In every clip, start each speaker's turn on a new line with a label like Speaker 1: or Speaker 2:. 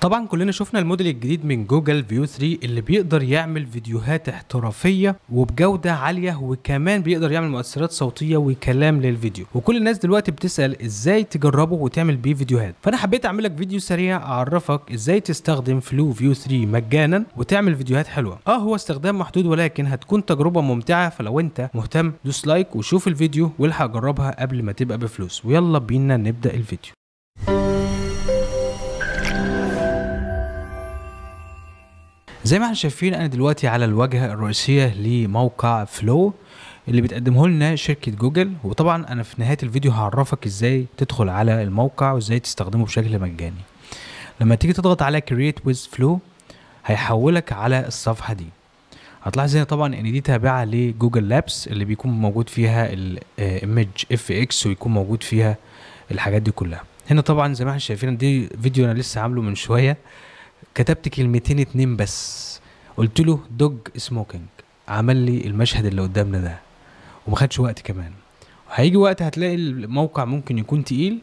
Speaker 1: طبعا كلنا شفنا الموديل الجديد من جوجل فيو 3 اللي بيقدر يعمل فيديوهات احترافيه وبجوده عاليه وكمان بيقدر يعمل مؤثرات صوتيه وكلام للفيديو وكل الناس دلوقتي بتسال ازاي تجربه وتعمل بيه فيديوهات فانا حبيت اعمل لك فيديو سريع اعرفك ازاي تستخدم فلو فيو 3 مجانا وتعمل فيديوهات حلوه اه هو استخدام محدود ولكن هتكون تجربه ممتعه فلو انت مهتم دوس لايك وشوف الفيديو والحق جربها قبل ما تبقى بفلوس ويلا بينا نبدا الفيديو زي ما احنا شايفين انا دلوقتي على الواجهه الرئيسيه لموقع فلو اللي بتقدمه لنا شركه جوجل وطبعا انا في نهايه الفيديو هعرفك ازاي تدخل على الموقع وازاي تستخدمه بشكل مجاني لما تيجي تضغط على create with flow هيحولك على الصفحه دي هتلاحظ هنا طبعا ان دي تابعه لجوجل لابس اللي بيكون موجود فيها الايمج اف اكس ويكون موجود فيها الحاجات دي كلها هنا طبعا زي ما احنا شايفين دي فيديو انا لسه عامله من شويه كتبت كلمتين اتنين بس قلت له دوج سموكينج عمل لي المشهد اللي قدامنا ده وما خدش وقت كمان هيجي وقت هتلاقي الموقع ممكن يكون تقيل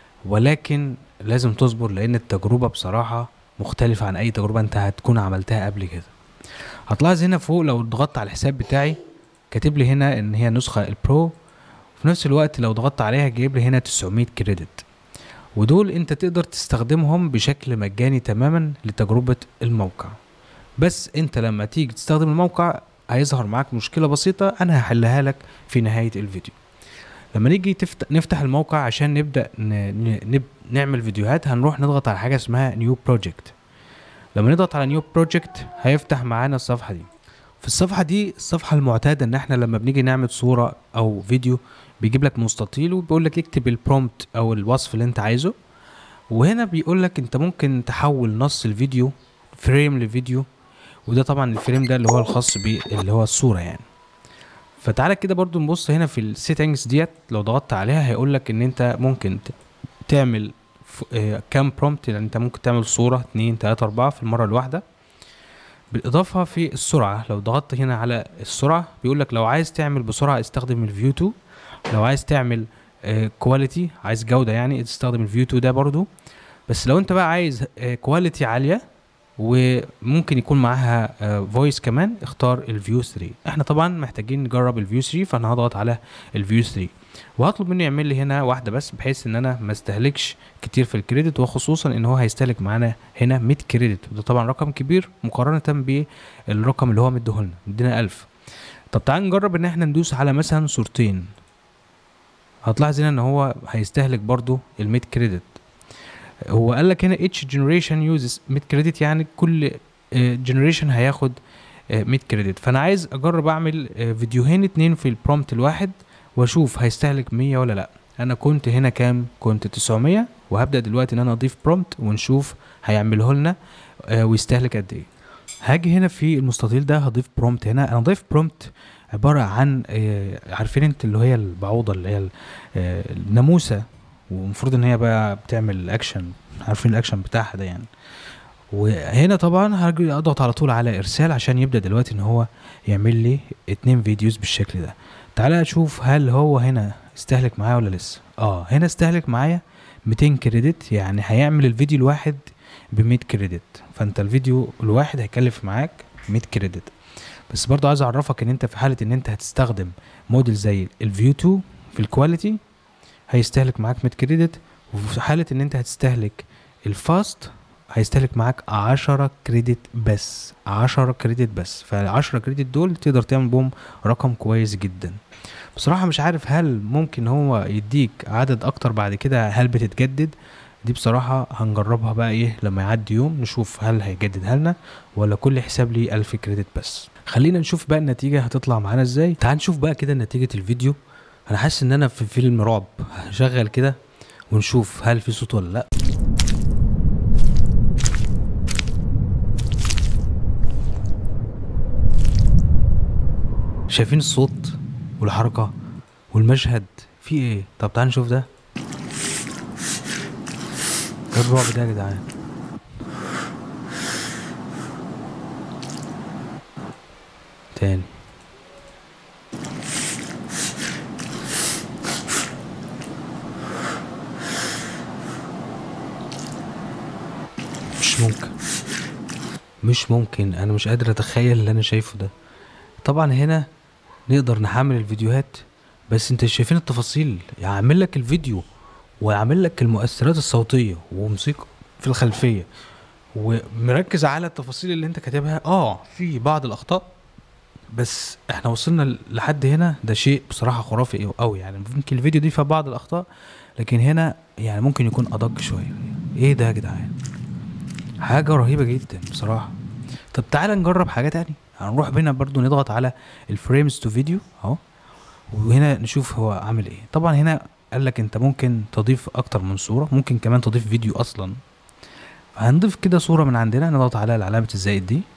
Speaker 1: ولكن لازم تصبر لان التجربه بصراحه مختلفه عن اي تجربه انت هتكون عملتها قبل كده هتلاحظ هنا فوق لو ضغطت على الحساب بتاعي كاتب لي هنا ان هي نسخه البرو في نفس الوقت لو ضغطت عليها جايب لي هنا 900 كريدت ودول انت تقدر تستخدمهم بشكل مجاني تماما لتجربة الموقع بس انت لما تيجي تستخدم الموقع هيظهر معاك مشكلة بسيطة انا هحلها لك في نهاية الفيديو لما نيجي تفتح نفتح الموقع عشان نبدأ ن... نعمل فيديوهات هنروح نضغط على حاجة اسمها نيو بروجكت لما نضغط على نيو بروجكت هيفتح معانا الصفحة دي في الصفحة دي الصفحة المعتادة ان احنا لما بنيجي نعمل صورة او فيديو بيجيب لك مستطيل وبيقول لك اكتب البرومبت او الوصف اللي انت عايزه وهنا بيقول لك انت ممكن تحول نص الفيديو فريم لفيديو وده طبعا الفريم ده اللي هو الخاص اللي هو الصوره يعني فتعالى كده برضو نبص هنا في السيتنجز ديت لو ضغطت عليها هيقول لك ان انت ممكن تعمل كام برومبت يعني انت ممكن تعمل صوره اتنين تلاته اربعه في المره الواحده بالاضافه في السرعه لو ضغطت هنا على السرعه بيقول لك لو عايز تعمل بسرعه استخدم الفيو 2 لو عايز تعمل كواليتي uh, عايز جوده يعني تستخدم الفيو 2 ده برضو بس لو انت بقى عايز كواليتي uh, عاليه وممكن يكون معاها فويس uh, كمان اختار الفيو 3 احنا طبعا محتاجين نجرب الفيو 3 فانا هضغط على الفيو 3 وهطلب منه يعمل لي هنا واحده بس بحيث ان انا ما استهلكش كتير في الكريدت وخصوصا ان هو هيستهلك معانا هنا 100 كريدت وده طبعا رقم كبير مقارنه بالرقم اللي هو مديهولنا مدينا 1000 طب تعال نجرب ان احنا ندوس على مثلا صورتين هتلاحظ هنا ان هو هيستهلك برضو ال 100 كريدت هو قال لك هنا each generation uses 100 كريدت يعني كل جنريشن هياخد 100 كريدت فانا عايز اجرب اعمل فيديوهين اتنين في البرومبت الواحد واشوف هيستهلك 100 ولا لا انا كنت هنا كام كنت 900 وهبدا دلوقتي ان انا اضيف برومبت ونشوف هيعمله لنا ويستهلك قد ايه هاجي هنا في المستطيل ده هضيف برومبت هنا انا ضيف برومبت عباره عن عارفين انت اللي هي البعوضه اللي هي الناموسه ومفروض ان هي بقى بتعمل اكشن عارفين الاكشن بتاعها ده يعني وهنا طبعا هاجي اضغط على طول على ارسال عشان يبدا دلوقتي ان هو يعمل لي اتنين فيديوز بالشكل ده تعالى اشوف هل هو هنا استهلك معايا ولا لسه اه هنا استهلك معايا 200 كريدت يعني هيعمل الفيديو الواحد ب 100 كريدت فانت الفيديو الواحد هيكلف معاك 100 كريدت بس برضو عايز اعرفك ان انت في حاله ان انت هتستخدم موديل زي الفيو 2 في الكواليتي هيستهلك معاك 100 كريدت وفي حاله ان انت هتستهلك الفاست هيستهلك معاك 10 كريدت بس 10 كريدت بس فال 10 كريدت دول تقدر تعمل بهم رقم كويس جدا بصراحة مش عارف هل ممكن هو يديك عدد اكتر بعد كده هل بتتجدد دي بصراحة هنجربها بقى ايه لما يعدي يوم نشوف هل هيجددها لنا ولا كل حساب لي 1000 كريدت بس خلينا نشوف بقى النتيجة هتطلع معانا ازاي تعال نشوف بقى كده نتيجة الفيديو انا حاسس ان انا في فيلم رعب هشغل كده ونشوف هل في صوت ولا لا شايفين الصوت والحركة والمشهد في ايه طب تعال نشوف ده ايه الرعب ده يا جدعان تاني مش ممكن مش ممكن انا مش قادر اتخيل اللي انا شايفه ده طبعا هنا نقدر نحمل الفيديوهات بس انت شايفين التفاصيل يعمل لك الفيديو ويعمل لك المؤثرات الصوتية وموسيقى في الخلفية ومركز على التفاصيل اللي انت كاتبها اه في بعض الاخطاء بس احنا وصلنا لحد هنا ده شيء بصراحة خرافي قوي يعني ممكن الفيديو دي فيها بعض الاخطاء لكن هنا يعني ممكن يكون ادق شوية ايه ده يا جدعان حاجة رهيبة جدا بصراحة طب تعالى نجرب حاجة تاني هنروح بينا برضو نضغط على الفريمز تو فيديو اهو وهنا نشوف هو عامل ايه طبعا هنا قال لك انت ممكن تضيف اكتر من صورة ممكن كمان تضيف فيديو اصلا هنضيف كده صورة من عندنا نضغط على علامة الزائد دي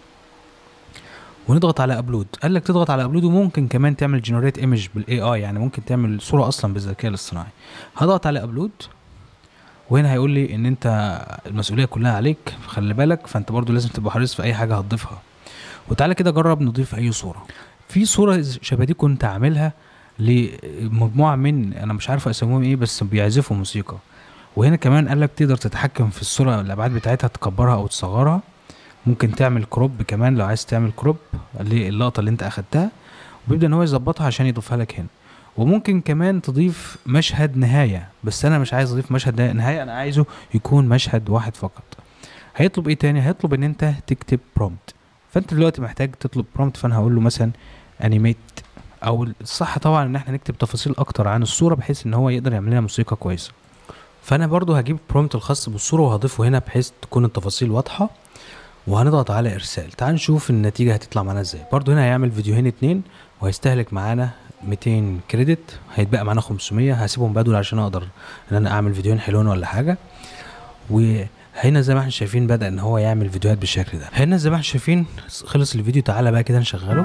Speaker 1: ونضغط على ابلود قال لك تضغط على ابلود وممكن كمان تعمل جنريت ايمج بالاي اي يعني ممكن تعمل صورة اصلا بالذكاء الاصطناعي هضغط على ابلود وهنا هيقول لي ان انت المسؤوليه كلها عليك خلي بالك فانت برضو لازم تبقى حريص في اي حاجه هتضيفها وتعالى كده جرب نضيف اي صوره في صوره شبه دي كنت عاملها لمجموعه من انا مش عارف اسميهم ايه بس بيعزفوا موسيقى وهنا كمان قال لك تقدر تتحكم في الصوره الابعاد بتاعتها تكبرها او تصغرها ممكن تعمل كروب كمان لو عايز تعمل كروب للقطه اللي انت اخدتها وبيبدا ان هو يظبطها عشان يضيفها لك هنا وممكن كمان تضيف مشهد نهاية بس أنا مش عايز أضيف مشهد نهاية أنا عايزه يكون مشهد واحد فقط هيطلب إيه تاني هيطلب إن أنت تكتب برومبت فأنت دلوقتي محتاج تطلب برومبت فأنا هقول له مثلا أنيميت أو الصح طبعا إن احنا نكتب تفاصيل أكتر عن الصورة بحيث إن هو يقدر يعمل لنا موسيقى كويسة فأنا برضو هجيب برومبت الخاص بالصورة وهضيفه هنا بحيث تكون التفاصيل واضحة وهنضغط على ارسال تعال نشوف النتيجه هتطلع معانا ازاي برضو هنا هيعمل فيديوهين اتنين وهيستهلك معانا 200 كريدت هيتبقى معانا 500 هسيبهم بدول عشان اقدر ان انا اعمل فيديوهين حلوين ولا حاجه وهنا زي ما احنا شايفين بدا ان هو يعمل فيديوهات بالشكل ده هنا زي ما احنا شايفين خلص الفيديو تعالى بقى كده نشغله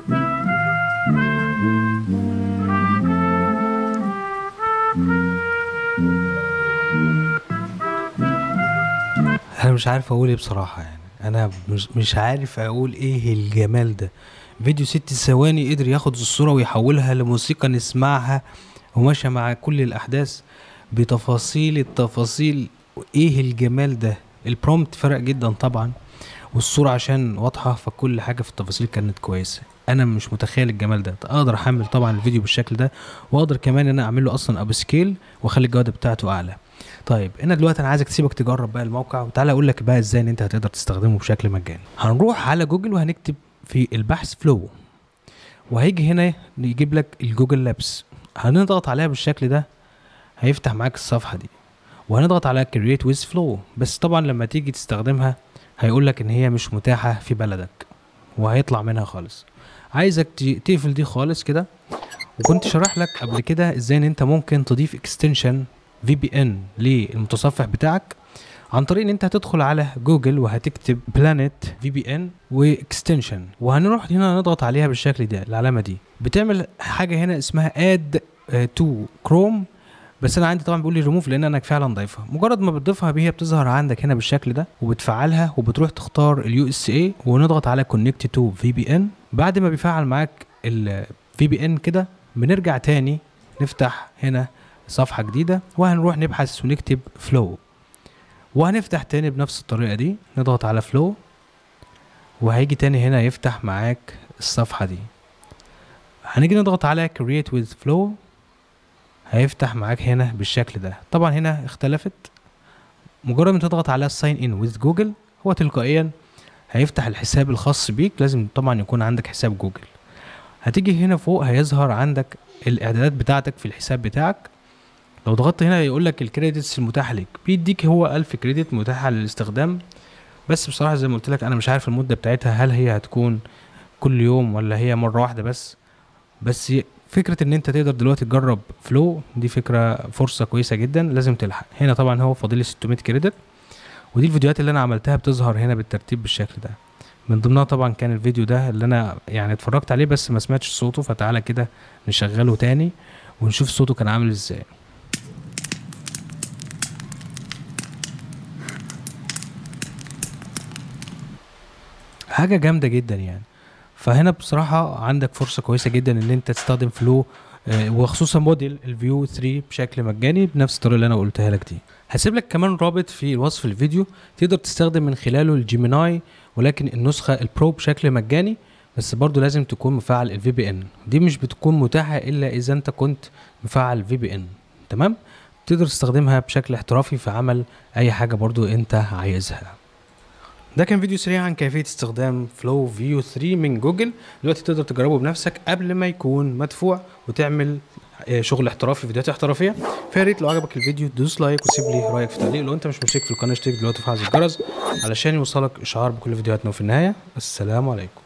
Speaker 1: انا مش عارف اقول ايه بصراحه يعني انا مش مش عارف اقول ايه الجمال ده فيديو ست ثواني قدر ياخد الصورة ويحولها لموسيقى نسمعها وماشية مع كل الأحداث بتفاصيل التفاصيل ايه الجمال ده البرومت فرق جدا طبعا والصورة عشان واضحة فكل حاجة في التفاصيل كانت كويسة انا مش متخيل الجمال ده اقدر احمل طبعا الفيديو بالشكل ده واقدر كمان ان انا اعمل له اصلا اب سكيل واخلي الجوده بتاعته اعلى طيب انا دلوقتي انا عايزك تسيبك تجرب بقى الموقع وتعالى اقول لك بقى ازاي ان انت هتقدر تستخدمه بشكل مجاني هنروح على جوجل وهنكتب في البحث فلو وهيجي هنا يجيب لك الجوجل لابس هنضغط عليها بالشكل ده هيفتح معاك الصفحه دي وهنضغط على كرييت ويز فلو بس طبعا لما تيجي تستخدمها هيقول لك ان هي مش متاحه في بلدك وهيطلع منها خالص عايزك تقفل دي خالص كده وكنت شرح لك قبل كده ازاي ان انت ممكن تضيف اكستنشن في بي ان للمتصفح بتاعك عن طريق ان انت هتدخل على جوجل وهتكتب بلانيت في بي ان واكستنشن وهنروح هنا نضغط عليها بالشكل ده العلامه دي بتعمل حاجه هنا اسمها اد تو كروم بس انا عندي طبعا بيقول لي ريموف لان انا فعلا ضايفها مجرد ما بتضيفها هي بتظهر عندك هنا بالشكل ده وبتفعلها وبتروح تختار اليو اس اي ونضغط على كونكت تو في بي ان بعد ما بيفعل معاك الفي بي ان كده بنرجع تاني نفتح هنا صفحه جديده وهنروح نبحث ونكتب فلو وهنفتح تاني بنفس الطريقه دي نضغط على فلو وهيجي تاني هنا يفتح معاك الصفحه دي هنيجي نضغط على create with flow هيفتح معاك هنا بالشكل ده طبعا هنا اختلفت مجرد ما تضغط على sign in with جوجل هو تلقائيا هيفتح الحساب الخاص بيك لازم طبعا يكون عندك حساب جوجل هتيجي هنا فوق هيظهر عندك الاعدادات بتاعتك في الحساب بتاعك لو ضغطت هنا يقول لك الكريدتس المتاحه ليك بيديك هو 1000 كريدت متاحه للاستخدام بس بصراحه زي ما قلت لك انا مش عارف المده بتاعتها هل هي هتكون كل يوم ولا هي مره واحده بس بس فكره ان انت تقدر دلوقتي تجرب فلو دي فكره فرصه كويسه جدا لازم تلحق هنا طبعا هو فاضل 600 كريدت ودي الفيديوهات اللي انا عملتها بتظهر هنا بالترتيب بالشكل ده من ضمنها طبعا كان الفيديو ده اللي انا يعني اتفرجت عليه بس ما سمعتش صوته فتعالى كده نشغله تاني ونشوف صوته كان عامل ازاي حاجه جامده جدا يعني فهنا بصراحه عندك فرصه كويسه جدا ان انت تستخدم فلو آه، وخصوصا موديل الفيو 3 بشكل مجاني بنفس الطريقه اللي انا قلتها لك دي هسيب لك كمان رابط في وصف الفيديو تقدر تستخدم من خلاله الجيميناي ولكن النسخه البرو بشكل مجاني بس برضو لازم تكون مفعل الفي بي ان دي مش بتكون متاحه الا اذا انت كنت مفعل في بي ان تمام تقدر تستخدمها بشكل احترافي في عمل اي حاجه برضو انت عايزها ده كان فيديو سريع عن كيفيه استخدام فلو فيو 3 من جوجل دلوقتي تقدر تجربه بنفسك قبل ما يكون مدفوع وتعمل آه، شغل احترافي فيديوهات احترافيه فيا ريت لو عجبك الفيديو دوس لايك وسيب لي رايك في تعليق لو انت مش مشترك في القناه اشترك دلوقتي وفعل الجرس علشان يوصلك اشعار بكل فيديوهاتنا وفي النهايه السلام عليكم